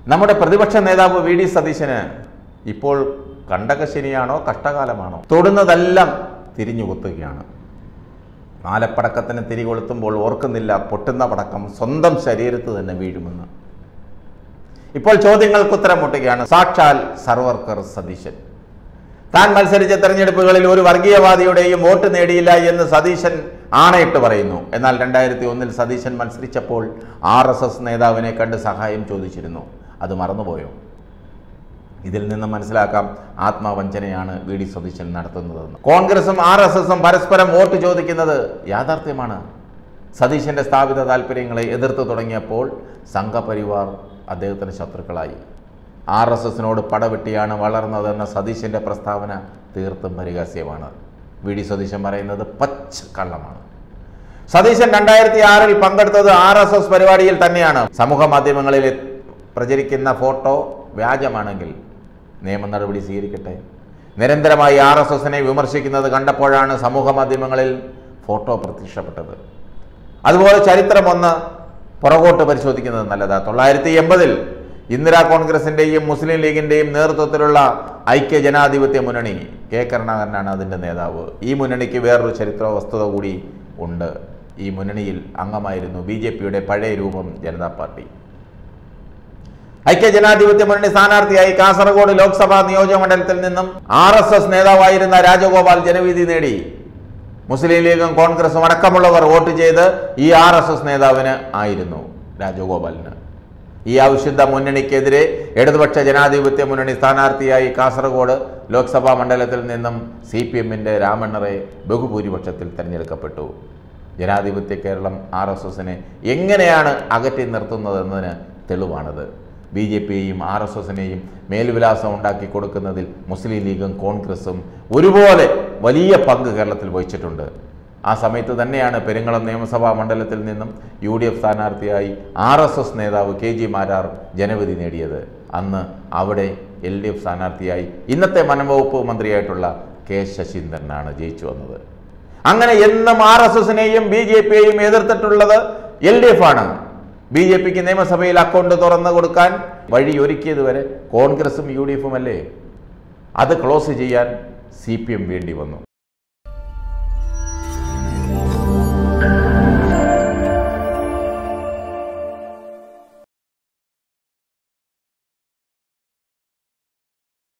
നമ്മുടെ പ്രതിപക്ഷ നേതാവ് വി ഡി സതീശന് ഇപ്പോൾ കണ്ടകശനിയാണോ കഷ്ടകാലമാണോ തൊടുന്നതെല്ലാം തിരിഞ്ഞു കുത്തുകയാണ് മാലപ്പടക്കത്തിന് തിരികൊളുത്തുമ്പോൾ ഓർക്കുന്നില്ല പൊട്ടുന്ന പടക്കം സ്വന്തം ശരീരത്ത് തന്നെ വീഴുമെന്ന് ഇപ്പോൾ ചോദ്യങ്ങൾക്ക് ഉത്തരം മുട്ടുകയാണ് സാക്ഷാൽ സർവർക്കർ സതീശൻ താൻ മത്സരിച്ച തെരഞ്ഞെടുപ്പുകളിൽ ഒരു വർഗീയവാദിയുടെയും വോട്ട് നേടിയില്ല എന്ന് സതീശൻ ആണയിട്ട് പറയുന്നു എന്നാൽ രണ്ടായിരത്തി ഒന്നിൽ സതീശൻ മത്സരിച്ചപ്പോൾ ആർ എസ് എസ് നേതാവിനെ കണ്ട് സഹായം ചോദിച്ചിരുന്നു അത് മറന്നുപോയോ ഇതിൽ നിന്ന് മനസ്സിലാക്കാം ആത്മവഞ്ചനയാണ് വി ഡി സതീശൻ നടത്തുന്നതെന്ന് കോൺഗ്രസും ആർ എസ് എസും പരസ്പരം വോട്ട് ചോദിക്കുന്നത് യാഥാർത്ഥ്യമാണ് സതീശന്റെ സ്ഥാപിത താല്പര്യങ്ങളെ എതിർത്ത് തുടങ്ങിയപ്പോൾ സംഘപരിവാർ അദ്ദേഹത്തിന് ശത്രുക്കളായി ആർ എസ് എസിനോട് പടവെട്ടിയാണ് വളർന്നതെന്ന സതീശന്റെ പ്രസ്താവന തീർത്തും പരിഹാസ്യമാണ് വി ഡി സതീശൻ പറയുന്നത് പച്ച കള്ളമാണ് സതീശൻ രണ്ടായിരത്തി ആറിൽ പങ്കെടുത്തത് ആർ എസ് എസ് പരിപാടിയിൽ തന്നെയാണ് സമൂഹ മാധ്യമങ്ങളിൽ പ്രചരിക്കുന്ന ഫോട്ടോ വ്യാജമാണെങ്കിൽ നിയമ നടപടി സ്വീകരിക്കട്ടെ നിരന്തരമായി ആർ എസ് എസിനെ വിമർശിക്കുന്നത് കണ്ടപ്പോഴാണ് സമൂഹ മാധ്യമങ്ങളിൽ ഫോട്ടോ പ്രത്യക്ഷപ്പെട്ടത് അതുപോലെ ചരിത്രം ഒന്ന് പുറകോട്ട് പരിശോധിക്കുന്നത് നല്ലതാ തൊള്ളായിരത്തി എൺപതിൽ ഇന്ദിരാ കോൺഗ്രസിന്റെയും മുസ്ലിം ലീഗിന്റെയും നേതൃത്വത്തിലുള്ള ഐക്യ ജനാധിപത്യ മുന്നണി കെ കരുണാകരനാണ് അതിൻ്റെ നേതാവ് ഈ മുന്നണിക്ക് വേറൊരു ചരിത്ര വസ്തുത കൂടി ഉണ്ട് ഈ മുന്നണിയിൽ അംഗമായിരുന്നു ബി ജെ പിയുടെ പഴയ രൂപം ജനതാ പാർട്ടി ഐക്യ ജനാധിപത്യ മുന്നണി സ്ഥാനാർത്ഥിയായി കാസർഗോഡ് ലോക്സഭാ നിയോജക മണ്ഡലത്തിൽ നിന്നും ആർ എസ് എസ് നേതാവായിരുന്ന രാജഗോപാൽ ജനവിധി നേടി മുസ്ലിം ലീഗും കോൺഗ്രസും അടക്കമുള്ളവർ വോട്ട് ചെയ്ത് ഈ ആർ എസ് എസ് നേതാവിന് ആയിരുന്നു രാജഗോപാലിന് ഈ അവിശുദ്ധ മുന്നണിക്കെതിരെ ഇടതുപക്ഷ ജനാധിപത്യ മുന്നണി സ്ഥാനാർത്ഥിയായി കാസർഗോഡ് ലോക്സഭാ മണ്ഡലത്തിൽ നിന്നും സി പി എമ്മിൻ്റെ രാമണ്ണറെ ബഹുഭൂരിപക്ഷത്തിൽ തിരഞ്ഞെടുക്കപ്പെട്ടു ജനാധിപത്യ കേരളം ആർ എസ് എസിനെ എങ്ങനെയാണ് അകറ്റി നിർത്തുന്നതെന്നതിന് തെളിവാണത് ബി ജെ പിയെയും ആർ എസ് എസിനെയും മേൽവിലാസം ഉണ്ടാക്കി കൊടുക്കുന്നതിൽ മുസ്ലിം ലീഗും കോൺഗ്രസും ഒരുപോലെ വലിയ പങ്ക് കേരളത്തിൽ വഹിച്ചിട്ടുണ്ട് ആ സമയത്ത് തന്നെയാണ് പെരുങ്ങളം നിയമസഭാ മണ്ഡലത്തിൽ നിന്നും യു ഡി എഫ് സ്ഥാനാർത്ഥിയായി ആർ എസ് എസ് നേതാവ് കെ ജി മാരാർ ജനവിധി നേടിയത് അന്ന് അവിടെ എൽ ഡി എഫ് സ്ഥാനാർത്ഥിയായി ഇന്നത്തെ വനംവകുപ്പ് മന്ത്രിയായിട്ടുള്ള കെ ശശീന്ദ്രനാണ് ജയിച്ചു വന്നത് അങ്ങനെ എന്നും ആർ എസ് എസിനെയും ബി ജെ പിയെയും എതിർത്തിട്ടുള്ളത് എൽ ഡി എഫ് ആണ് ബി ജെ പിക്ക് നിയമസഭയിൽ അക്കൗണ്ട് തുറന്നു കൊടുക്കാൻ വഴിയൊരുക്കിയത് വരെ കോൺഗ്രസും യു ഡി എഫും അല്ലേ അത് ക്ലോസ് ചെയ്യാൻ സി പി എം വേണ്ടി വന്നു